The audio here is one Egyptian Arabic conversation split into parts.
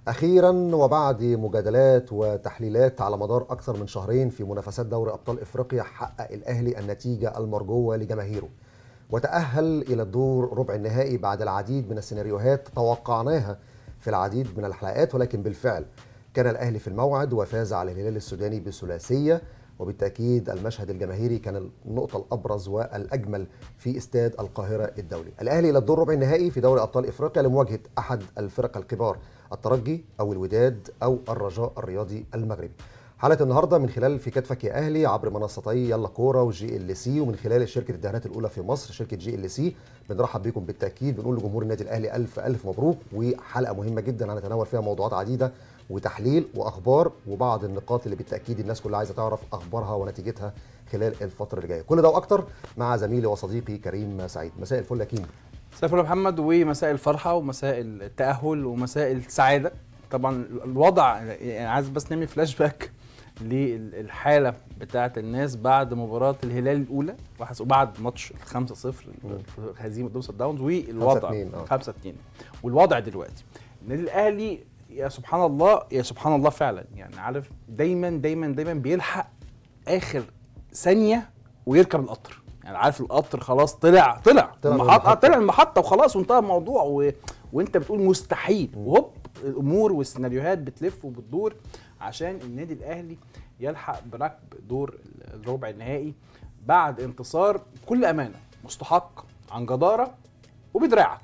أخيرا وبعد مجادلات وتحليلات على مدار أكثر من شهرين في منافسات دوري أبطال إفريقيا حقق الأهلي النتيجة المرجوة لجماهيره وتأهل إلى الدور ربع النهائي بعد العديد من السيناريوهات توقعناها في العديد من الحلقات ولكن بالفعل كان الأهلي في الموعد وفاز على الهلال السوداني بثلاثية وبالتأكيد المشهد الجماهيري كان النقطة الأبرز والأجمل في استاد القاهرة الدولي الأهلي إلى الدور ربع النهائي في دوري أبطال إفريقيا لمواجهة أحد الفرق الكبار الترجي أو الوداد أو الرجاء الرياضي المغربي حلقة النهاردة من خلال في كتفك يا أهلي عبر منصتي يلا كورة وجي ال سي ومن خلال شركة الدهانات الأولى في مصر شركة جي ال سي بنرحب بكم بالتأكيد بنقول لجمهور النادي الأهلي ألف ألف مبروك وحلقة مهمة جدا هنتناول فيها موضوعات عديدة وتحليل واخبار وبعض النقاط اللي بالتاكيد الناس كلها عايزه تعرف اخبارها ونتيجتها خلال الفتره اللي جايه كل ده واكتر مع زميلي وصديقي كريم سعيد مساء الفل يا كيمو مساء الفل يا محمد ومساء الفرحه ومساء التاهل ومساء السعاده طبعا الوضع يعني عايز بس نعمل فلاش باك للحاله بتاعه الناس بعد مباراه الهلال الاولى وبعد ماتش 5 0 هزيمه دوسة داونز والوضع 5 2 والوضع دلوقتي النادي الاهلي يا سبحان الله يا سبحان الله فعلا يعني عارف دايما دايما دايما بيلحق اخر ثانيه ويركب القطر يعني عارف القطر خلاص طلع طلع طلع من المحطه المحطة. طلع المحطه وخلاص وانتهى الموضوع و... وانت بتقول مستحيل وهوب الامور والسيناريوهات بتلف وبتدور عشان النادي الاهلي يلحق بركب دور الربع النهائي بعد انتصار بكل امانه مستحق عن جداره وبدراعك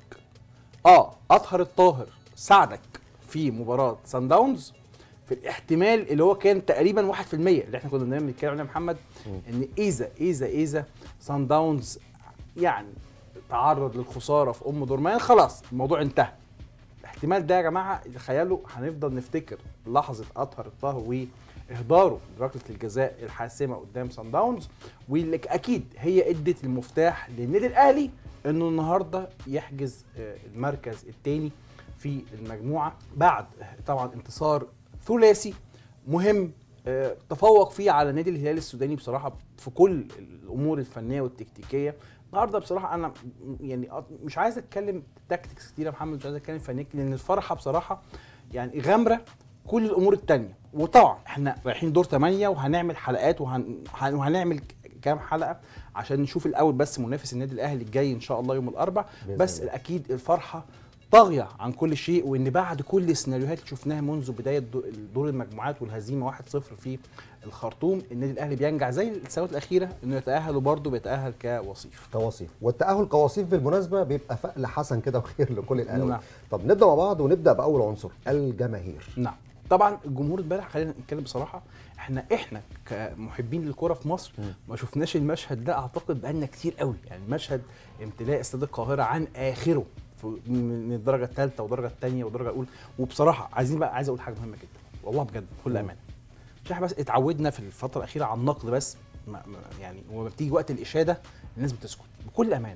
اه اطهر الطاهر ساعدك في مباراه سان داونز في الاحتمال اللي هو كان تقريبا 1% اللي احنا كنا دايما بنتكلم عليه يا محمد ان اذا اذا اذا سان داونز يعني تعرض للخساره في ام دورمان خلاص الموضوع انتهى الاحتمال ده يا جماعه تخيلوا هنفضل نفتكر لحظه اطهر الطاهر واهداره ركله الجزاء الحاسمه قدام سان داونز واللي اكيد هي ادت المفتاح للنادي الاهلي انه النهارده يحجز آه، المركز الثاني في المجموعه بعد طبعا انتصار ثلاثي مهم آه، تفوق فيه على نادي الهلال السوداني بصراحه في كل الامور الفنيه والتكتيكيه النهارده بصراحه انا م- يعني أ- مش عايز اتكلم تاكتكس كتير يا محمد مش عايز اتكلم فنيا لان الفرحه بصراحه يعني غامره كل الامور التانية وطبعا احنا رايحين دور 8 وهنعمل حلقات وهن... هن- وهنعمل ك- كام حلقه عشان نشوف الاول بس منافس النادي الاهلي الجاي ان شاء الله يوم الاربع بإذن بس الله. اكيد الفرحه طاغيه عن كل شيء وان بعد كل السيناريوهات اللي شفناها منذ بدايه دو- دور المجموعات والهزيمه 1-0 في الخرطوم النادي الاهلي بينجح زي السنوات الاخيره انه يتاهل وبرضه بيتاهل كوصيف كوصيف والتاهل كوصيف بالمناسبه بيبقى فأل حسن كده وخير لكل الاهلاويه نعم. طب نبدا مع بعض ونبدا باول عنصر الجماهير نعم طبعا الجمهور امبارح خلينا نتكلم بصراحه احنا احنا كمحبين للكره في مصر ما شفناش المشهد ده اعتقد بقالنا كتير قوي يعني مشهد امتلاء استاد القاهره عن اخره في- من من الدرجه الثالثه والدرجه الثانيه والدرجه الاولى وبصراحه عايزين بقى عايز اقول حاجه مهمه جدا والله بجد بكل امانه مش احنا بس اتعودنا في الفتره الاخيره على النقد بس ما ما يعني وما بتيجي وقت الاشاده الناس بتسكت بكل امانه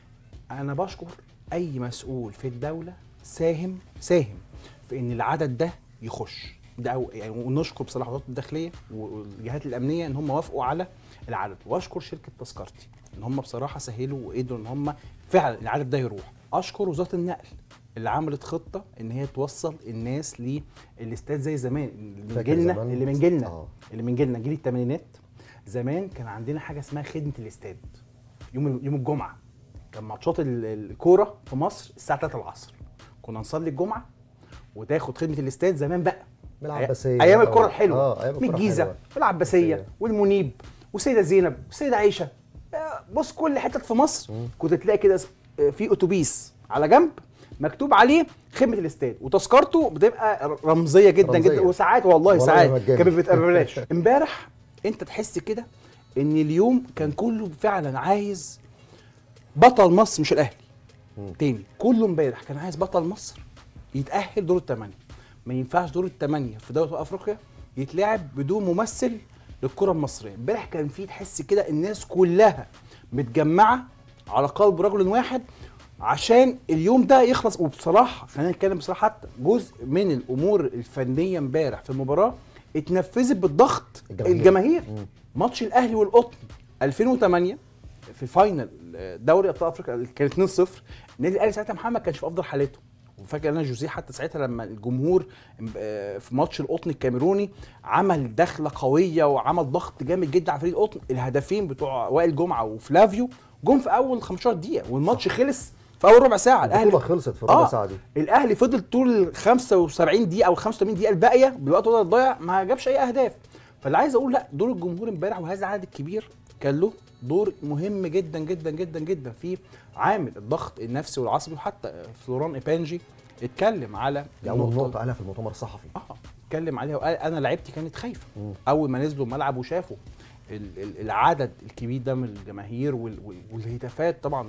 انا بشكر اي مسؤول في الدوله ساهم ساهم في ان العدد ده يخش ده أو يعني ونشكر بصراحه وزاره الداخليه والجهات الامنيه ان هم وافقوا على العدد واشكر شركه تذكرتي ان هم بصراحه سهلوا وقدروا ان هم فعلا العدد ده يروح اشكر وزاره النقل اللي عملت خطه ان هي توصل الناس للاستاد زي زمان اللي من فاكر جيلنا زمان؟ اللي من جيلنا آه. اللي من جيلنا جيل الثمانينات زمان كان عندنا حاجه اسمها خدمه الاستاد يوم يوم الجمعه كان ماتشات ال- الكوره في مصر الساعه 3 العصر كنا نصلي الجمعه وتاخد خدمه الاستاد زمان بقى من العباسيه ايام الكره آه، الحلوه اه ايام من الكرة الجيزه الحلوة. والعباسيه العباسية. والمنيب والسيده زينب والسيده عائشه آه، بص كل حته في مصر كنت تلاقي كده س- آه، في اتوبيس على جنب مكتوب عليه خدمه الاستاد وتذكرته بتبقى ر- رمزيه جدا رمزية. جدا وساعات والله والله ساعات مجاني. كانت بتبقى ببلاش امبارح انت تحس كده ان اليوم كان كله فعلا عايز بطل مصر مش الاهلي تاني كله امبارح كان عايز بطل مصر يتاهل دور الثمانيه ما ينفعش دور الثمانيه في دوله افريقيا يتلعب بدون ممثل للكره المصريه امبارح كان في تحس كده الناس كلها متجمعه على قلب رجل واحد عشان اليوم ده يخلص وبصراحه خلينا نتكلم بصراحه حتى جزء من الامور الفنيه امبارح في المباراه اتنفذت بالضغط الجماهير. الجماهير ماتش الاهلي والقطن 2008 في فاينل دوري ابطال افريقيا كان 2-0 النادي الاهلي ساعتها محمد كانش في افضل حالاته وفاكر انا جوزيه حتى ساعتها لما الجمهور آه، في ماتش القطن الكاميروني عمل دخله قويه وعمل ضغط جامد جدا على فريق القطن الهدفين بتوع وائل جمعه وفلافيو جم في اول 15 دقيقه والماتش خلص في اول ربع ساعه البطوله خلصت في الربع آه. ساعه دي الاهلي فضل طول ال 75 دقيقه او 85 دقيقه الباقيه بالوقت ده الضايع ما جابش اي اهداف فاللي عايز اقول لا دور الجمهور امبارح وهذا العدد الكبير كان له دور مهم جدا جدا جدا جدا في عامل الضغط النفسي والعصبي وحتى فلوران ايبانجي اتكلم على دي اول النقطة نقطه قالها في المؤتمر الصحفي اه اتكلم عليها وقال انا لعيبتي كانت خايفه مم. اول ما نزلوا الملعب وشافوا ال- ال- العدد الكبير ده من الجماهير وال- وال- والهتافات طبعا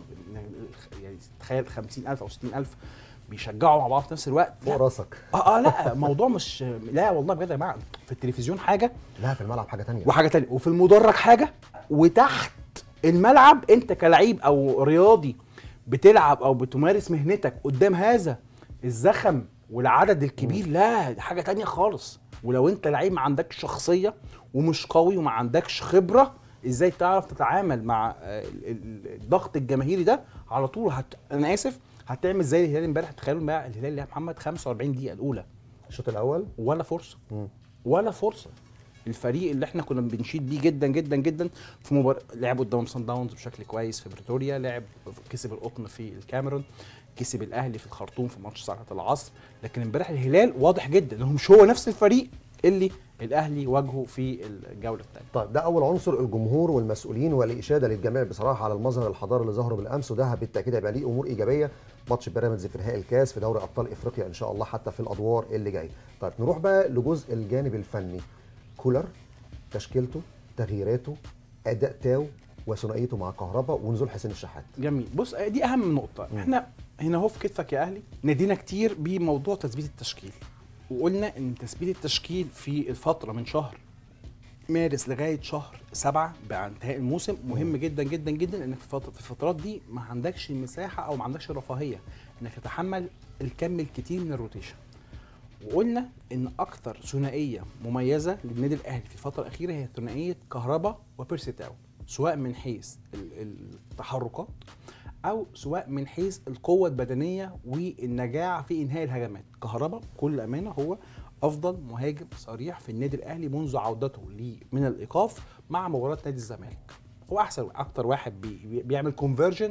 يعني تخيل 50000 او 60000 بيشجعوا مع بعض في نفس الوقت فوق لا. راسك اه اه لا موضوع مش لا والله بجد يا جماعه في التلفزيون حاجه لا في الملعب حاجه تانية وحاجه تانية وفي المدرج حاجه وتحت الملعب انت كلعيب او رياضي بتلعب او بتمارس مهنتك قدام هذا الزخم والعدد الكبير لا دي حاجه تانية خالص ولو انت لعيب ما عندكش شخصيه ومش قوي وما عندكش خبره ازاي تعرف تتعامل مع آه، ال- ال- الضغط الجماهيري ده على طول هت... انا اسف هتعمل زي الهلال امبارح تخيلوا بقى الهلال يا محمد 45 دقيقه الاولى الشوط الاول ولا فرصه مم. ولا فرصه الفريق اللي احنا كنا بنشيد بيه جدا جدا جدا في مباراة لعب قدام سان داونز بشكل كويس في بريتوريا لعب كسب القطن في الكاميرون كسب الاهلي في الخرطوم في ماتش ساعه العصر لكن امبارح الهلال واضح جدا انه مش هو نفس الفريق اللي الاهلي واجهه في الجوله الثانيه طيب ده اول عنصر الجمهور والمسؤولين والاشاده للجميع بصراحه على المظهر الحضاري اللي ظهروا بالامس وده بالتاكيد هيبقى ليه امور ايجابيه ماتش بيراميدز في نهائي الكاس في دوري ابطال افريقيا ان شاء الله حتى في الادوار اللي جايه طيب نروح بقى لجزء الجانب الفني كولر تشكيلته تغييراته اداء تاو وثنائيته مع كهربا ونزول حسين الشحات جميل بص دي اهم نقطه مم. احنا هنا اهو في كتفك يا اهلي نادينا كتير بموضوع تثبيت التشكيل وقلنا ان تثبيت التشكيل في الفتره من شهر مارس لغايه شهر سبعة بعد انتهاء الموسم مهم جدا جدا جدا انك في الفت- في الفترات دي ما عندكش مساحه او ما عندكش رفاهيه انك تتحمل الكم الكتير من الروتيشن وقلنا ان اكثر ثنائيه مميزه للنادي الاهلي في الفتره الاخيره هي ثنائيه كهربا وبيرسي تاو سواء من حيث ال- التحركات او سواء من حيث القوه البدنيه والنجاعه في انهاء الهجمات كهربا بكل امانه هو افضل مهاجم صريح في النادي الاهلي منذ عودته ليه من الايقاف مع مباراه نادي الزمالك هو احسن اكتر واحد بي بي- بيعمل كونفرجن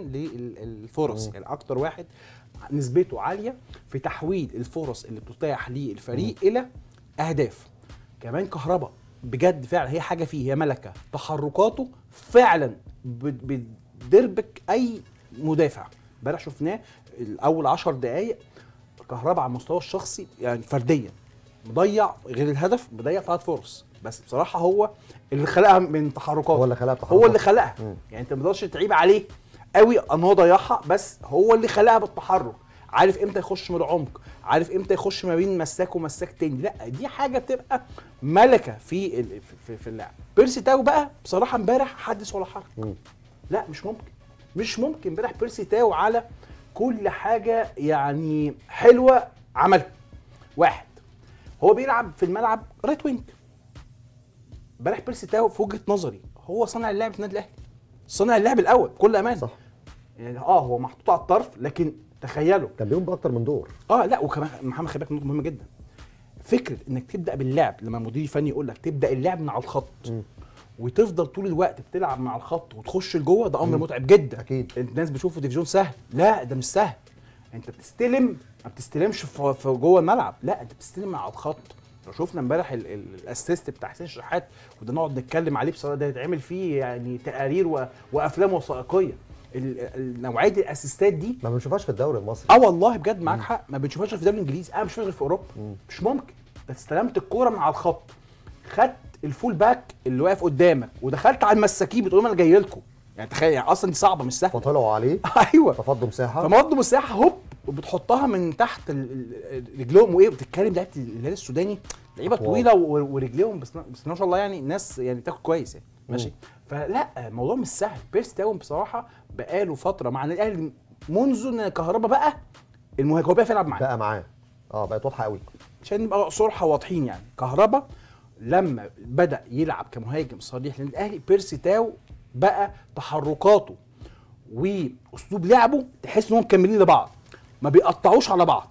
للفرص مم. يعني اكتر واحد نسبته عاليه في تحويل الفرص اللي بتتاح للفريق الى اهداف كمان كهربا بجد فعلا هي حاجه فيه هي ملكه تحركاته فعلا بت- بتدربك اي مدافع امبارح شفناه الاول 10 دقائق كهربا على المستوى الشخصي يعني فرديا مضيع غير الهدف مضيع ثلاث فرص بس بصراحه هو اللي خلقها من تحركاته هو اللي خلقها بتحركاته. هو اللي خلقها مم. يعني انت ما تقدرش تعيب عليه قوي ان هو ضيعها بس هو اللي خلقها بالتحرك عارف امتى يخش من العمق عارف امتى يخش ما بين مساك ومساك تاني لا دي حاجه بتبقى ملكه في ال- في, في اللعب بيرسي تاو بقى بصراحه امبارح حدث ولا حرج مم. لا مش ممكن مش ممكن امبارح بيرسي تاو على كل حاجه يعني حلوه عملها واحد هو بيلعب في الملعب رايت وينج امبارح بيرسي تاو في وجهه نظري هو صانع اللعب في النادي الاهلي صانع اللعب الاول بكل امانه صح يعني اه هو محطوط على الطرف لكن تخيلوا كان بيقوم باكتر من دور اه لا وكمان محمد خلي بالك نقطه مهمه جدا فكره انك تبدا باللعب لما المدير الفني يقول لك تبدا اللعب من على الخط مم. وتفضل طول الوقت بتلعب مع الخط وتخش لجوه ده امر متعب جدا أكيد. الناس بتشوفه تلفزيون سهل لا ده مش سهل انت بتستلم ما بتستلمش في في جوه الملعب لا انت بتستلم مع الخط لو شفنا امبارح ال- ال- الاسيست بتاع حسين شحات وده نقعد نتكلم عليه بصراحه ده يتعمل فيه يعني تقارير و... وافلام وثائقيه ال- ال- نوعيه الاسيستات دي ما بنشوفهاش في الدوري المصري اه والله بجد معاك حق ما بنشوفهاش غير في الدوري الانجليزي انا مش غير في اوروبا مش ممكن انت استلمت الكوره من على الخط خدت الفول باك اللي واقف قدامك ودخلت على المساكين بتقول لهم انا جاي لكم يعني تخيل يعني اصلا دي صعبه مش سهله فطلعوا عليه ايوه ففضوا مساحه فمضوا مساحه هوب وبتحطها من تحت ال- ال- ال- رجلهم وايه بتتكلم لعيبه الهلال السوداني لعيبه أطوال. طويله و- ورجليهم بس بس ما شاء الله يعني الناس يعني تاكل كويس يعني ماشي مم. فلا الموضوع مش سهل بيرس تاون بصراحه بقاله فتره مع النادي الاهلي منذ ان كهربا بقى المهاجم هو بيعرف يلعب معاه بقى معاه اه بقت واضحه قوي عشان نبقى صرحة واضحين يعني كهربا لما بدا يلعب كمهاجم صريح للنادي الاهلي بيرسي تاو بقى تحركاته واسلوب لعبه تحس ان هم مكملين لبعض ما بيقطعوش على بعض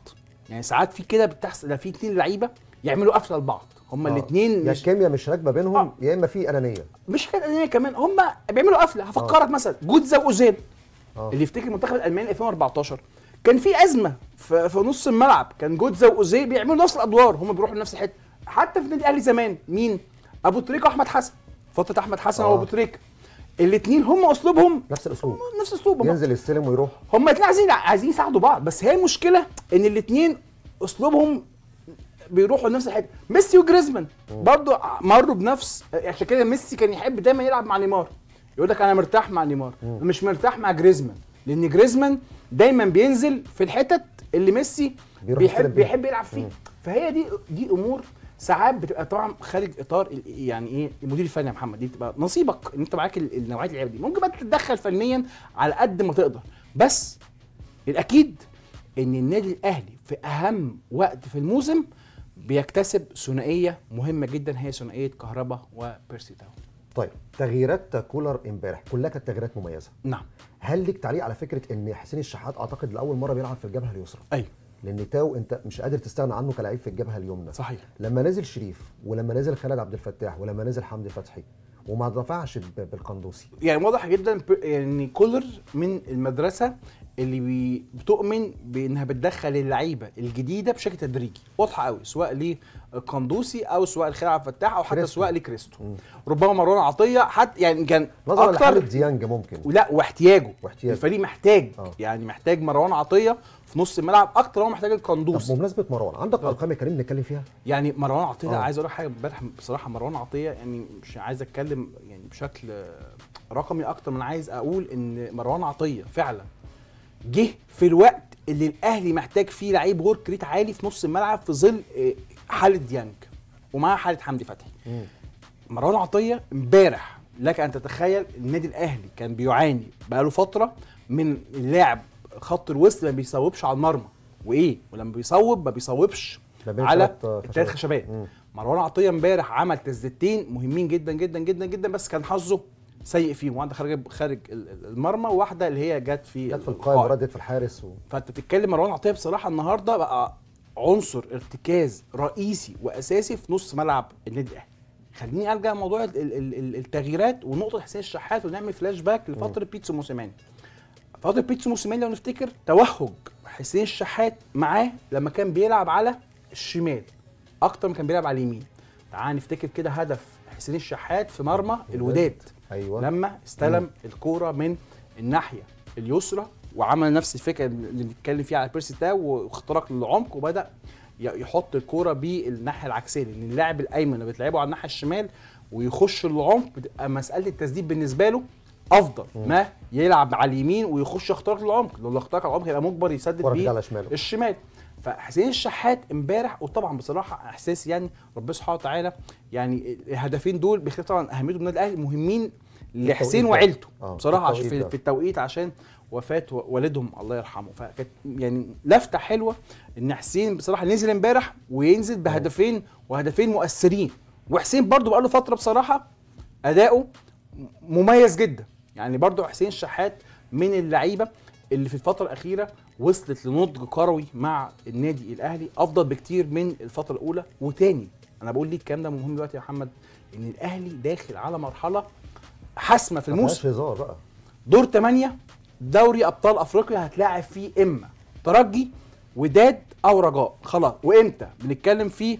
يعني ساعات في كده بتحصل ده في اتنين لعيبه يعملوا قفله لبعض هما آه. الاثنين يا مش الكيمياء مش راكبه بينهم آه. يا اما في انانيه مش حكايه انانيه كمان هما بيعملوا قفله هفكرك مثلا جوتزا واوزيل آه. اللي يفتكر المنتخب الالماني 2014 كان في ازمه في, في نص الملعب كان جوتزا واوزيل بيعملوا نفس الادوار هم بيروحوا لنفس الحته حتى في النادي الاهلي زمان مين ابو تريكه واحمد حسن فتره احمد حسن آه. وابو تريكه الاثنين هم اسلوبهم نفس الاسلوب نفس اسلوبهم ينزل يستلم ويروح هم الاثنين عايزين عايزين يساعدوا بعض بس هي المشكله ان الاثنين اسلوبهم بيروحوا لنفس الحته ميسي وجريزمان برضو مروا بنفس عشان كده ميسي كان يحب دايما يلعب مع نيمار يقول لك انا مرتاح مع نيمار مش مرتاح مع جريزمان لان جريزمان دايما بينزل في الحتت اللي ميسي بيروح يستلم بيحب فيها. بيحب يلعب فيه فهي دي دي امور ساعات بتبقى طبعا خارج اطار ال- يعني ايه المدير الفني يا محمد دي بتبقى نصيبك ان انت معاك ال- النوعيه اللعيبه دي ممكن بقى تتدخل فنيا على قد ما تقدر بس الاكيد ان النادي الاهلي في اهم وقت في الموسم بيكتسب ثنائيه مهمه جدا هي ثنائيه كهربا وبيرسي تاو طيب تغييرات كولر امبارح كلها كانت تغييرات مميزه نعم هل ليك تعليق على فكره ان حسين الشحات اعتقد لاول مره بيلعب في الجبهه اليسرى ايوه لان تاو انت مش قادر تستغنى عنه كلاعب في الجبهه اليمنى صحيح لما نزل شريف ولما نزل خالد عبد الفتاح ولما نزل حمدي فتحي وما دفعش ب- بالقندوسي يعني واضح جدا ب- يعني كولر من المدرسه اللي بي- بتؤمن بانها بتدخل اللعيبه الجديده بشكل تدريجي واضحه قوي سواء لقندوسي او سواء لخالد عبد الفتاح او حتى كريستو. سواء لكريستو ربما مروان عطيه حتى يعني كان نظرا لحاله اكتر ديانج ممكن ولا واحتياجه واحتياجه. الفريق محتاج آه. يعني محتاج مروان عطيه في نص الملعب اكتر ما هو محتاج طب القندوسي بمناسبه مروان عندك ارقام يا كريم نتكلم فيها يعني مروان عطيه آه. عايز اقول لك حاجه امبارح بصراحه مروان عطيه يعني مش عايز اتكلم يعني بشكل آه، رقمي اكتر من عايز اقول ان مروان عطيه فعلا جه في الوقت اللي الاهلي محتاج فيه لعيب ورك ريت عالي في نص الملعب في ظل آه، حاله ديانج ومعاه حاله حمدي فتحي مروان عطيه امبارح لك ان تتخيل النادي الاهلي كان بيعاني بقاله فتره من اللاعب خط الوسط ما بيصوبش على المرمى وايه ولما بيصوب ما بيصوبش ما بين على تلات، آه، الثلاث خشبات. خشبات مم. مروان عطيه امبارح عمل تسديدتين مهمين جدا جدا جدا جدا بس كان حظه سيء فيهم واحده خارج خارج ال- ال- المرمى وواحده اللي هي جت في جت في القائم وردت في الحارس و... فانت بتتكلم مروان عطيه بصراحه النهارده بقى عنصر ارتكاز رئيسي واساسي في نص ملعب النادي الاهلي خليني ارجع لموضوع ال- ال- ال- التغييرات ونقطه حسين الشحات ونعمل فلاش باك لفتره بيتسو موسيماني فتره بيتسو موسيماني لو نفتكر توهج حسين الشحات معاه لما كان بيلعب على الشمال اكتر ما كان بيلعب على اليمين تعال نفتكر كده هدف حسين الشحات في مرمى الوداد ايوه لما استلم الكوره من الناحيه اليسرى وعمل نفس الفكره اللي بنتكلم فيها على بيرسي تاو واخترق للعمق وبدا ي- يحط الكوره بالناحيه العكسيه لان اللاعب الايمن اللي بتلعبه على الناحيه الشمال ويخش للعمق بتبقى مساله التسديد بالنسبه له افضل ما يلعب على اليمين ويخش يخترق للعمق لو اخترق العمق يبقى مجبر يسدد كرة بيه ترجع على شماله الشمال فحسين الشحات امبارح وطبعا بصراحه احساس يعني ربنا سبحانه وتعالى يعني الهدفين دول بخلاف طبعا اهميتهم النادي الاهلي مهمين لحسين ده. وعيلته آه، في بصراحه عشان التوقيت في, ده. في التوقيت عشان وفاه و- والدهم الله يرحمه فكانت يعني لفته حلوه ان حسين بصراحه نزل امبارح وينزل بهدفين وهدفين مؤثرين وحسين برضو بقاله فتره بصراحه اداؤه مميز جدا يعني برضو حسين الشحات من اللعيبه اللي في الفتره الاخيره وصلت لنضج كروي مع النادي الاهلي افضل بكتير من الفتره الاولى وتاني انا بقول ليه الكلام ده مهم دلوقتي يا محمد ان الاهلي داخل على مرحله حاسمه في ما الموسم فيهاش هزار بقى دور 8 دوري ابطال افريقيا هتلاعب فيه اما ترجي وداد او رجاء خلاص وامتى بنتكلم في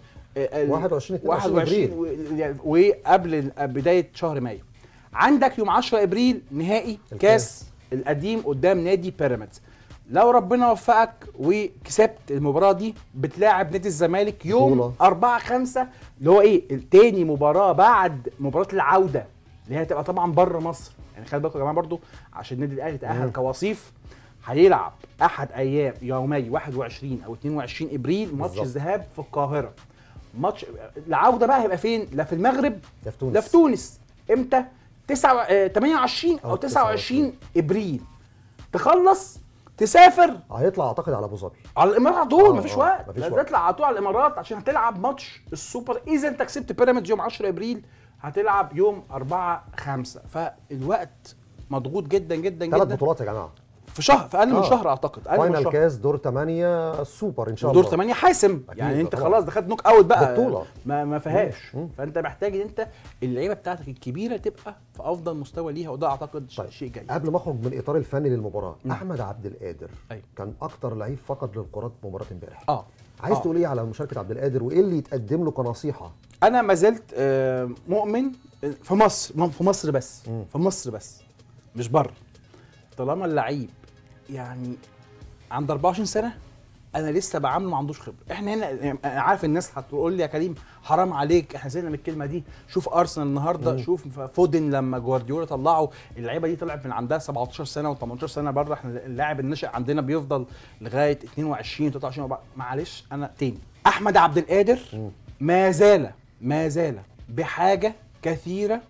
21 22 ابريل و- يعني وقبل بدايه شهر مايو عندك يوم 10 ابريل نهائي الكاس. كاس القديم قدام نادي بيراميدز لو ربنا وفقك وكسبت المباراه دي بتلاعب نادي الزمالك يوم بطولة. 4 5 اللي هو ايه التاني مباراه بعد مباراه العوده اللي هي هتبقى طبعا بره مصر يعني خلي بالكم يا جماعه برضو عشان النادي الاهلي تاهل مم. كوصيف هيلعب احد ايام يومي 21 او 22 ابريل ماتش بالظبط. الذهاب في القاهره ماتش العوده بقى هيبقى فين لا في المغرب ده في تونس لا في تونس امتى 9 آه، 28 أو او 29 ابريل تخلص تسافر هيطلع اعتقد على ابو ظبي على الامارات على طول آه، مفيش آه، وقت مفيش لازم وقت. تطلع على طول على الامارات عشان هتلعب ماتش السوبر اذا انت كسبت بيراميدز يوم 10 ابريل هتلعب يوم 4 5 فالوقت مضغوط جدا جدا ثلاث جدا بطولات يا جماعه في شهر في اقل من آه. شهر اعتقد اقل من فاينل شهر كاس دور 8 سوبر ان شاء الله دور 8 حاسم أكيد يعني انت طبعاً. خلاص دخلت نوك اوت بقى بطولة. ما ما فيهاش مم. فانت محتاج ان انت اللعيبه بتاعتك الكبيره تبقى في افضل مستوى ليها وده اعتقد ش- طيب. شيء جيد قبل ما اخرج من الاطار الفني للمباراه نعم. احمد عبد القادر أيوة. كان اكتر لعيب فقد للكرات في مباراه امبارح اه عايز آه. تقول ايه على مشاركه عبد القادر وايه اللي يتقدم له كنصيحه انا ما زلت آه، مؤمن في مصر في مصر بس مم. في مصر بس مش بره طالما اللعيب يعني عند 24 سنه انا لسه بعامله ما عندوش خبره احنا هنا يعني انا عارف الناس هتقول لي يا كريم حرام عليك احنا زهقنا من الكلمه دي شوف ارسنال النهارده مم. شوف فودن لما جوارديولا طلعوا اللعيبه دي طلعت من عندها 17 سنه و18 سنه بره احنا اللاعب الناشئ عندنا بيفضل لغايه 22 23 وبعد- معلش انا تاني احمد عبد القادر مم. ما زال ما زال بحاجه كثيره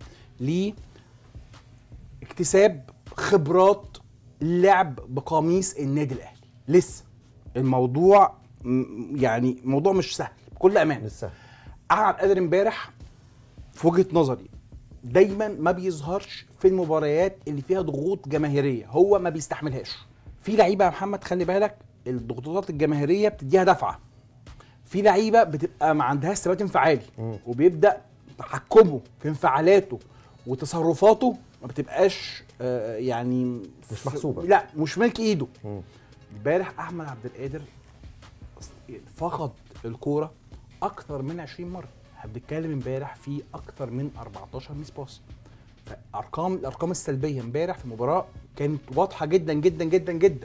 لاكتساب خبرات لعب بقميص النادي الاهلي لسه الموضوع م- يعني موضوع مش سهل بكل امان مش سهل احمد قادر امبارح في وجهه نظري دايما ما بيظهرش في المباريات اللي فيها ضغوط جماهيريه هو ما بيستحملهاش في لعيبه يا محمد خلي بالك الضغوطات الجماهيريه بتديها دفعه في لعيبه بتبقى ما عندهاش ثبات انفعالي مم. وبيبدا تحكمه في انفعالاته وتصرفاته ما بتبقاش آه، يعني مش في- محسوبة. لا مش ملك ايده مم. امبارح احمد عبد القادر فقد الكوره اكتر من 20 مره احنا بنتكلم امبارح في اكتر من 14 ميس باس فارقام الارقام السلبيه امبارح في المباراه كانت واضحه جدا جدا جدا جدا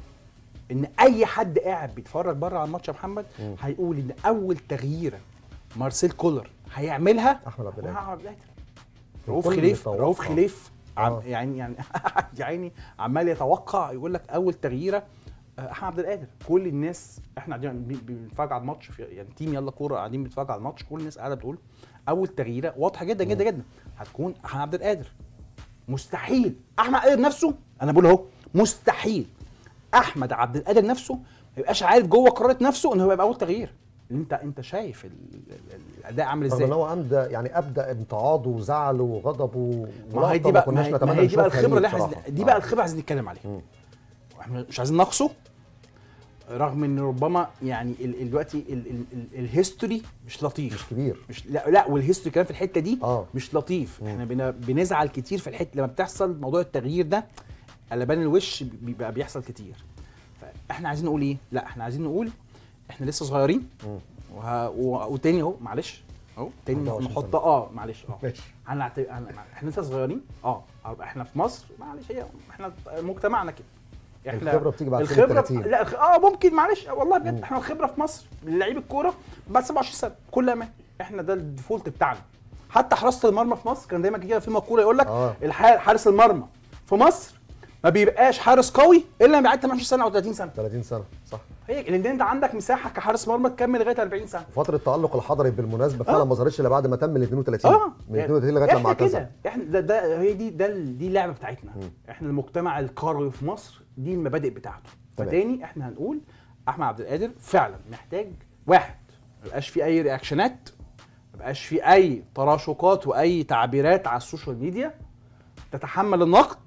ان اي حد قاعد بيتفرج بره على الماتش يا محمد مم. هيقول ان اول تغييره مارسيل كولر هيعملها احمد عبد هو القادر عبد القادر رؤوف الكل خليف بيتوقع. رؤوف خليف عم آه. يعني يعني يعني عمال يتوقع يقول لك اول تغييره آه، احمد عبد القادر كل الناس احنا قاعدين بن- بنتفرج على الماتش في يعني تيم يلا كوره قاعدين بنتفرج على الماتش كل الناس قاعده بتقول اول تغييره واضحه جدا جدا جدا هتكون احمد عبد القادر مستحيل احمد عبد القادر نفسه انا بقول اهو مستحيل احمد عبد القادر نفسه ما يبقاش عارف جوه قرارة نفسه ان هو يبقى اول تغيير انت انت شايف ال- ال- الاداء عامل رغم ازاي ان هو ابدا يعني ابدا امتعاضه وزعله وغضبه ما هي ولقطة دي بقى كناش ما هي- ما نتمنى هي دي بقى نشوفها الخبره ليه اللي احنا بصراحة. عايزين- دي بقى آه. الخبره عايزين نتكلم عليها مم. احنا مش عايزين نقصه رغم ان ربما يعني ال- ال- دلوقتي ال- ال- ال- الهيستوري مش لطيف مش كبير مش لا لا والهيستوري كمان في الحته دي اه مش لطيف مم. احنا بن- بنزعل كتير في الحته لما بتحصل موضوع التغيير ده قلبان الوش بيبقى بيحصل كتير فاحنا عايزين نقول ايه لا احنا عايزين نقول احنا لسه صغيرين مم. وه... و... وتاني اهو معلش اهو تاني 21 نحط سنة. اه معلش اه ماشي هنعت... هن... احنا لسه صغيرين اه احنا في مصر معلش هي احنا مجتمعنا كده الخبرة بتيجي بعد سن الخبره 30. لا الخ... اه ممكن معلش والله بجد مم. احنا الخبره في مصر لعيب الكوره بعد 27 سنه كل امان احنا ده الديفولت بتاعنا حتى حراسه المرمى في مصر كان دايما كده في مقوله يقول لك اه الح... حارس المرمى في مصر ما بيبقاش حارس قوي الا لما يعدي 28 سنه او 30 سنه 30 سنه صح هي لان انت عندك مساحه كحارس مرمى تكمل لغايه 40 سنه فتره التالق الحضري بالمناسبه فعلا آه. ما ظهرتش الا بعد ما تم ال 32 اه من 32 لغايه لما احنا اعتزل كده احنا ده, ده هي دي ده ال- دي اللعبه بتاعتنا مم. احنا المجتمع الكروي في مصر دي المبادئ بتاعته تمام. فتاني احنا هنقول احمد عبد القادر فعلا محتاج واحد ما يبقاش في اي رياكشنات ما يبقاش في اي تراشقات واي تعبيرات على السوشيال ميديا تتحمل النقد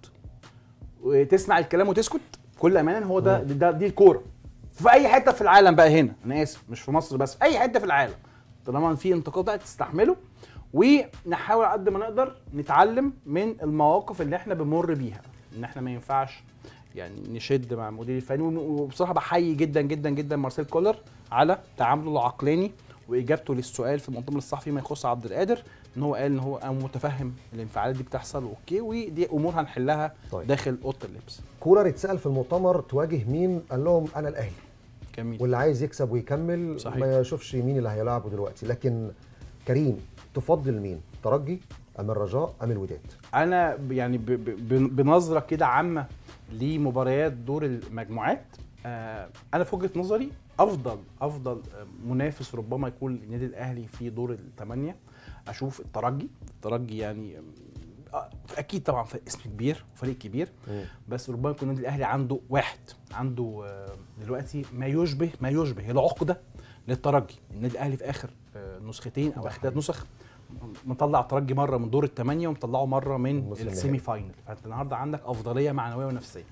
وتسمع الكلام وتسكت كل امانه هو ده, ده دي الكوره في اي حته في العالم بقى هنا انا اسف مش في مصر بس في اي حته في العالم طالما في انتقاد بقى تستحمله ونحاول على قد ما نقدر نتعلم من المواقف اللي احنا بنمر بيها ان احنا ما ينفعش يعني نشد مع المدير الفني ون- وبصراحه بحيي جدا جدا جدا مارسيل كولر على تعامله العقلاني واجابته للسؤال في المؤتمر الصحفي ما يخص عبد القادر ان هو قال ان هو أنا متفهم الانفعالات دي بتحصل اوكي ودي امور هنحلها طيب. داخل اوضه اللبس كولر اتسال في المؤتمر تواجه مين قال لهم انا الاهلي جميل واللي عايز يكسب ويكمل صحيح. ما يشوفش مين اللي هيلعبه دلوقتي لكن كريم تفضل مين ترجي ام الرجاء ام الوداد انا ب- يعني ب- ب- ب- بنظره كده عامه لمباريات دور المجموعات آه، انا في وجهه نظري افضل افضل آه، منافس ربما يكون النادي الاهلي في دور الثمانيه اشوف الترجي الترجي يعني آه، اكيد طبعا فريق اسم كبير وفريق كبير بس ربما يكون النادي الاهلي عنده واحد عنده آه، دلوقتي ما يشبه ما يشبه العقده للترجي النادي الاهلي في اخر آه، نسختين او ده اخر ثلاث نسخ مطلع الترجي مره من دور الثمانيه ومطلعه مره من النصف السيمي فاينل فانت النهارده عندك افضليه معنويه ونفسيه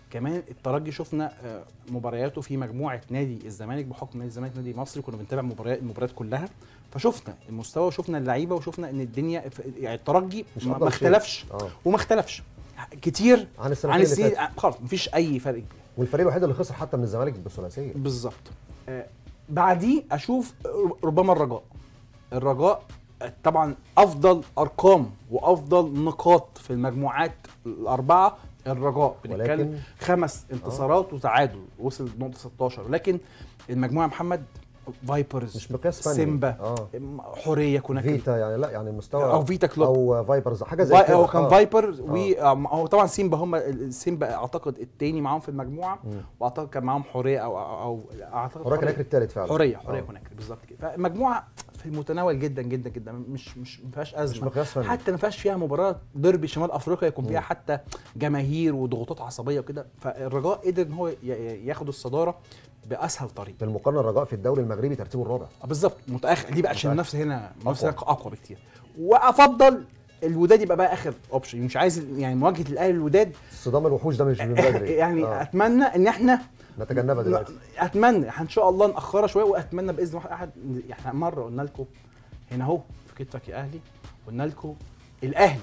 كمان الترجي شفنا آه، مبارياته في مجموعه نادي الزمالك بحكم نادي الزمالك نادي مصري كنا بنتابع مباريات المباريات كلها فشفنا المستوى وشفنا اللعيبه وشفنا ان الدنيا يعني الترجي مش ما أفضل ما شيء. اختلفش اه وما اختلفش كتير عن السنتين عن اللي السنين فاتت خالص مفيش اي فرق كبير والفريق الوحيد اللي خسر حتى من الزمالك بالثلاثيه بالظبط آه، بعديه اشوف ربما الرجاء الرجاء آه، طبعا افضل ارقام وافضل نقاط في المجموعات الاربعه الرجاء بنتكلم ولكن خمس انتصارات وتعادل وصل نقطه 16 لكن المجموعه يا محمد فايبرز مش مقياس فني سيمبا اه حوريه كوناكري فيتا يعني لا يعني مستوى او فيتا كلوب او فايبرز حاجه زي فاي كده هو كان آه. فايبر وهو طبعا سيمبا هم السيمبا اعتقد التاني معاهم في المجموعه مم. واعتقد كان معاهم حوريه او او, أو اعتقد وراك حورية. هناك الثالث فعلا حوريه حوريه آه. كوناكري بالظبط كده فمجموعه في المتناول جدا جدا جدا مش مش ما فيهاش مش ازمه مقياس فني حتى ما فيهاش فيها مباراه ديربي شمال افريقيا يكون فيها مم. حتى جماهير وضغوطات عصبيه وكده فالرجاء قدر ان هو ي- ي- ياخد الصداره باسهل طريق بالمقارنه الرجاء في الدوري المغربي ترتيبه الرابع آه بالظبط متاخر ليه بقى عشان متأخر. النفس هنا النفس هنا أقوى. اقوى بكتير وافضل الوداد يبقى بقى اخر اوبشن مش عايز يعني مواجهه الاهلي الوداد صدام الوحوش ده مش من بدري يعني آه. اتمنى ان احنا نتجنبها دلوقتي اتمنى ان شاء الله ناخرها شويه واتمنى باذن واحد احد احنا مره قلنا لكم هنا اهو في كتفك يا اهلي قلنا لكم الاهلي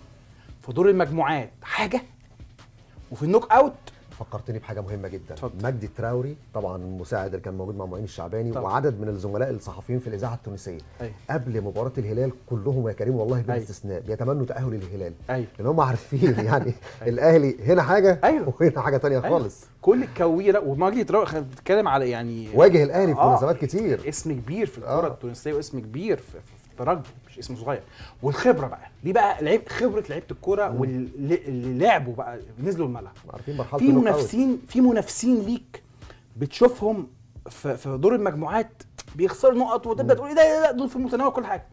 في دور المجموعات حاجه وفي النوك اوت فكرتني بحاجه مهمه جدا اتفضل. مجدي التراوري طبعا المساعد اللي كان موجود مع معين الشعباني طبعا. وعدد من الزملاء الصحفيين في الاذاعه التونسيه ايوه قبل مباراه الهلال كلهم يا كريم والله بلا أيوة. استثناء بيتمنوا تاهل الهلال ايوه لان هم عارفين يعني الاهلي هنا حاجه أيوة. وهنا حاجه تانية أيوة. خالص كل الكويره ومجدي تراوي احنا بنتكلم على يعني واجه الاهلي في آه. مناسبات كتير اسم كبير في الكره آه. التونسيه واسم كبير في, في, في الترجي مش اسم صغير والخبره بقى دي بقى لعيب خبره لعيبه الكوره مم. واللي اللي لعبوا بقى نزلوا الملعب عارفين مرحله في النوك أوت. منافسين في منافسين ليك بتشوفهم في, في دور المجموعات بيخسروا نقط وتبدا تقول ايه ده إيه ده دول في المتناول كل حاجه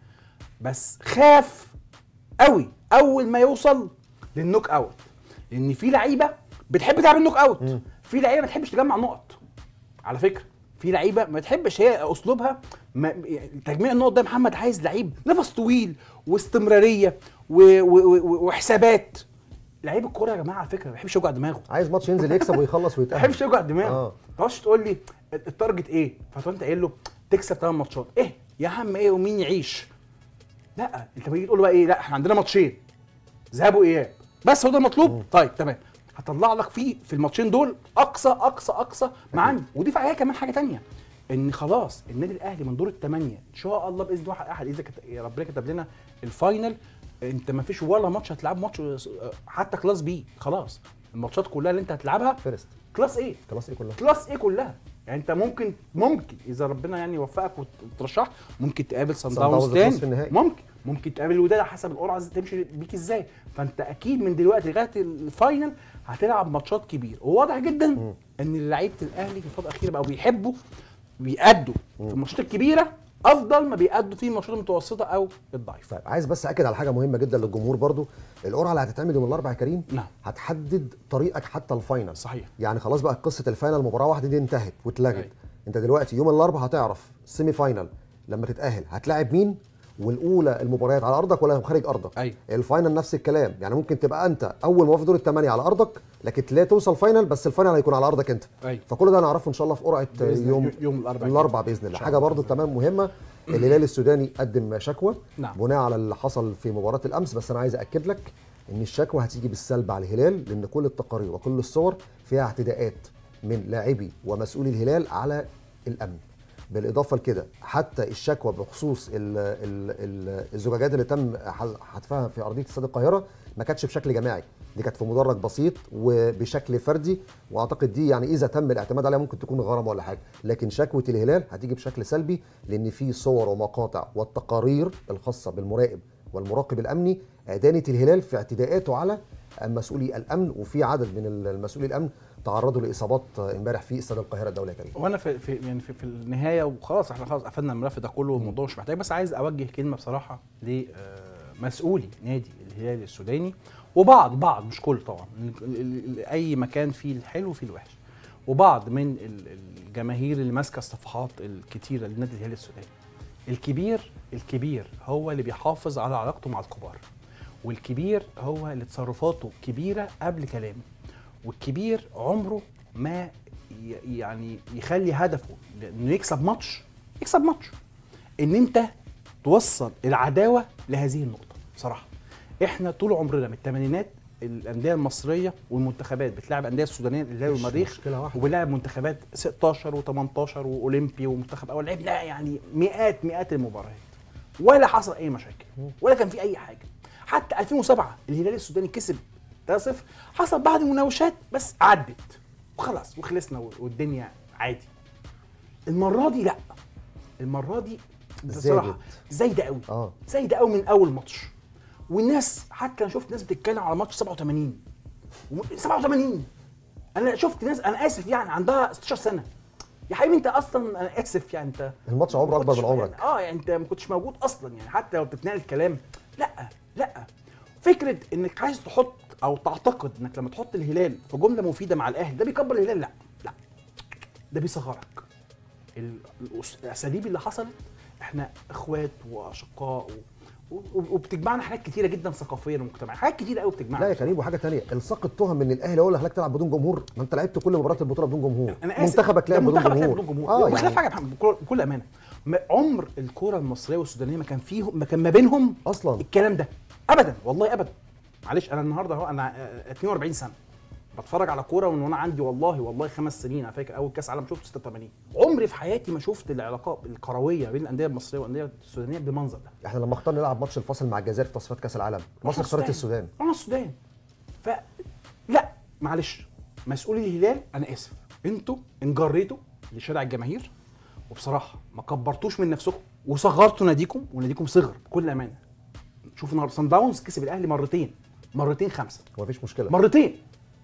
بس خاف قوي اول ما يوصل للنوك اوت لان في لعيبه بتحب تلعب النوك اوت مم. في لعيبه ما تحبش تجمع نقط على فكره في لعيبه ما تحبش هي اسلوبها ما يعني تجميع النقط ده محمد عايز لعيب نفس طويل واستمراريه و و و وحسابات لعيب الكوره يا جماعه على فكره ما بيحبش يوجع دماغه عايز ماتش ينزل يكسب ويخلص ما ويتاهل بيحبش يوجع دماغه اه ما تقعدش تقول لي التارجت ايه فتقوم انت قايل له تكسب 8 ماتشات ايه يا عم ايه ومين يعيش لا انت بتيجي تقول له بقى ايه لا احنا عندنا ماتشين ذهاب واياب بس هو ده المطلوب مم. طيب تمام هطلع لك فيه في الماتشين دول اقصى اقصى اقصى ما عندي وضيف عليها كمان حاجه تانية ان خلاص النادي الاهلي من دور الثمانيه ان شاء الله باذن واحد احد اذا كت... يا ربنا كتب لنا الفاينل انت ما فيش ولا ماتش هتلعب ماتش حتى كلاس بي خلاص الماتشات كلها اللي انت هتلعبها فيرست كلاس ايه خلاص ايه كلها كلاس ايه كلها يعني انت ممكن ممكن اذا ربنا يعني يوفقك وترشح ممكن تقابل صن صن داونز داونز تاني في النهائي. ممكن ممكن تقابل الوداد على حسب القرعه ازاي تمشي بيك ازاي فانت اكيد من دلوقتي لغايه الفاينل هتلعب ماتشات كبيره وواضح جدا مم. ان لعيبه الاهلي في الفتره الاخيره بقوا بيحبوا بيأدوا مم. في الماتشات الكبيره افضل ما بيأدوا في الماتشات المتوسطه او الضعيفه طيب عايز بس اكد على حاجه مهمه جدا للجمهور برضو القرعه اللي هتتعمل يوم الاربعاء يا كريم نعم هتحدد طريقك حتى الفاينل صحيح يعني خلاص بقى قصه الفاينل مباراه واحده دي انتهت واتلغت أيوة. انت دلوقتي يوم الاربعاء هتعرف السيمي فاينل لما تتاهل هتلاعب مين والاولى المباريات على ارضك ولا خارج ارضك ايوه الفاينل نفس الكلام يعني ممكن تبقى انت اول ما في دور الثمانيه على ارضك لكن تلاقي توصل فاينل بس الفاينل هيكون على ارضك انت ايوه فكل ده هنعرفه ان شاء الله في قرعه بإذن يوم يوم الاربعاء الاربعاء باذن الله شاء حاجه الله برضو بإذن كمان مهمه الهلال السوداني قدم شكوى نعم بناء على اللي حصل في مباراه الامس بس انا عايز اكد لك ان الشكوى هتيجي بالسلب على الهلال لان كل التقارير وكل الصور فيها اعتداءات من لاعبي ومسؤولي الهلال على الامن بالاضافه لكده حتى الشكوى بخصوص ال ال ال الزجاجات اللي تم حذفها في ارضيه استاد القاهره ما كانتش بشكل جماعي دي كانت في مدرج بسيط وبشكل فردي واعتقد دي يعني اذا تم الاعتماد عليها ممكن تكون غرامه ولا حاجه لكن شكوى الهلال هتيجي بشكل سلبي لان في صور ومقاطع والتقارير الخاصه بالمراقب والمراقب الامني ادانت الهلال في اعتداءاته على مسؤولي الامن وفي عدد من المسؤولي الامن تعرضوا لاصابات امبارح في استاد القاهره الدولي يا كريم وانا في, في يعني في, في النهايه وخلاص احنا خلاص قفلنا الملف ده كله والموضوع مش محتاج بس عايز اوجه كلمه بصراحه لمسؤولي نادي الهلال السوداني وبعض بعض مش كل طبعا اي مكان فيه الحلو وفيه الوحش وبعض من الجماهير اللي ماسكه الصفحات الكتيره لنادي الهلال السوداني الكبير الكبير هو اللي بيحافظ على علاقته مع الكبار والكبير هو اللي تصرفاته كبيره قبل كلامه والكبير عمره ما ي- يعني يخلي هدفه انه يكسب ماتش يكسب ماتش ان انت توصل العداوه لهذه النقطه بصراحه احنا طول عمرنا من الثمانينات الانديه المصريه والمنتخبات بتلعب انديه السودانيه الهلال مش والمريخ مشكلة واحدة. وبنلعب منتخبات 16 و18 واولمبي ومنتخب اول لعبنا يعني مئات مئات المباريات ولا حصل اي مشاكل ولا كان في اي حاجه حتى 2007 الهلال السوداني كسب 3-0 حصل بعض المناوشات بس عدت وخلاص وخلصنا والدنيا عادي المره دي لا المره دي بصراحه زادت. زايده قوي اه زايده قوي من اول ماتش والناس حتى انا شفت ناس بتتكلم على ماتش 87 وم- 87 انا شفت ناس انا اسف يعني عندها 16 سنه يا حبيبي انت اصلا انا اسف يعني انت الماتش عمره ما اكبر كنتش- من عمرك يعني اه يعني انت ما كنتش موجود اصلا يعني حتى لو بتتنقل الكلام لا لا فكره انك عايز تحط او تعتقد انك لما تحط الهلال في جمله مفيده مع الاهلي ده بيكبر الهلال لا لا ده بيصغرك ال- الأس- الاساليب اللي حصلت احنا اخوات واشقاء و... و- وبتجمعنا حاجات كتيره جدا ثقافيا ومجتمعيا حاجات كتيره قوي بتجمعنا لا يا كريم وحاجه تانية الصاق التهم ان الاهلي هو اللي خلاك تلعب بدون جمهور ما انت لعبت كل مباريات البطوله بدون جمهور انا اسف منتخبك ده لعب بدون منتخبك جمهور لعب بدون جمهور اه وبخلاف يعني حاجه يا محمد بكل بكل امانه ما عمر الكره المصريه والسودانيه ما كان فيهم ما كان ما بينهم اصلا الكلام ده ابدا والله ابدا معلش انا النهارده اهو انا آه، 42 سنه بتفرج على كوره من وانا عندي والله والله خمس سنين انا فاكر اول كاس عالم شفته 86 عمري في حياتي ما شفت العلاقات الكرويه بين الانديه المصريه والانديه السودانيه بالمنظر ده احنا لما اخترنا نلعب ماتش الفاصل مع الجزائر في تصفيات كاس العالم مصر خسرت السودان رحنا السودان ف لا معلش مسؤولي الهلال انا اسف انتوا انجريتوا لشارع الجماهير وبصراحه ما كبرتوش من نفسكم وصغرتوا ناديكم وناديكم صغر بكل امانه شوف النهارده سان داونز كسب الاهلي مرتين مرتين خمسه ومفيش مشكله مرتين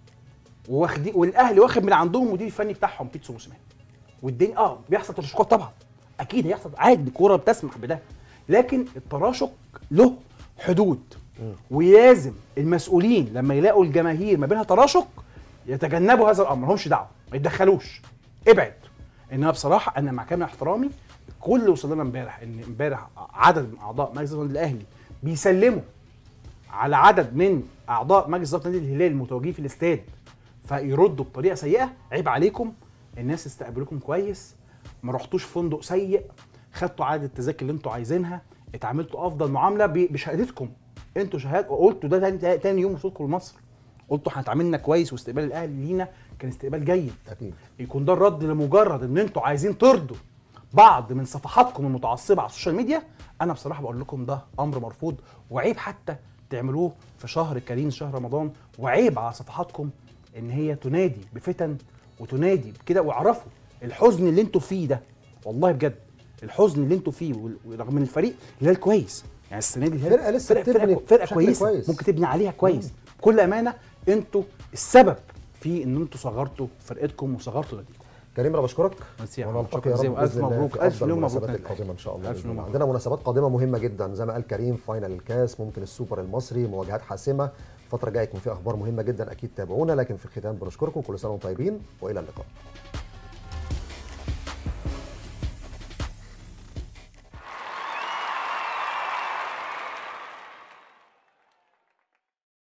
واخدين والاهلي واخد من عندهم مدير الفني بتاعهم بيتسو موسيماني والدنيا اه بيحصل تراشقات طبعا اكيد هيحصل عادي الكوره بتسمح بده لكن التراشق له حدود ولازم المسؤولين لما يلاقوا الجماهير ما بينها تراشق يتجنبوا هذا الامر همش دعوه ما يتدخلوش ابعد انما بصراحه انا مع كامل احترامي كل اللي وصل لنا امبارح ان امبارح عدد من اعضاء مجلس النادي الاهلي بيسلموا على عدد من اعضاء مجلس اداره نادي الهلال المتواجدين في الاستاد فيردوا بطريقه سيئه عيب عليكم الناس استقبلوكم كويس ما رحتوش فندق سيء خدتوا عدد التذاكر اللي انتوا عايزينها اتعاملتوا افضل معامله ب- بشهادتكم انتوا شهاد وقلتوا ده تاني, تاني يوم وصولكم لمصر قلتوا احنا اتعاملنا كويس واستقبال الاهلي لينا كان استقبال جيد اكيد يكون ده الرد لمجرد ان انتوا عايزين ترضوا بعض من صفحاتكم المتعصبه على السوشيال ميديا انا بصراحه بقول لكم ده امر مرفوض وعيب حتى تعملوه في شهر كريم شهر رمضان وعيب على صفحاتكم ان هي تنادي بفتن وتنادي بكده واعرفوا الحزن اللي انتوا فيه ده والله بجد الحزن اللي انتوا فيه وال- ورغم ان الفريق الهلال كويس يعني السنه دي الهلال فرقة لسه فرقه, بتبني فرقة, فرقة بشكل كويسه كويس. ممكن تبني عليها كويس بكل امانه انتوا السبب في ان انتوا صغرتوا فرقتكم وصغرتوا ناديكم كريم انا بشكرك ميرسي يا محمد. ونلتقي شكرا يا جزيلا رب وألف بإذن الله مبروك. في ألف أفضل مليون مبروك المناسبات للنادي القادمه ان شاء الله ألف بإذن مليون الله. مبروك. عندنا مناسبات قادمه مهمه جدا زي ما قال كريم فاينل الكاس ممكن السوبر المصري مواجهات حاسمه الفتره الجايه يكون في اخبار مهمه جدا اكيد تابعونا لكن في الختام بنشكركم كل سنه وانتم طيبين والى اللقاء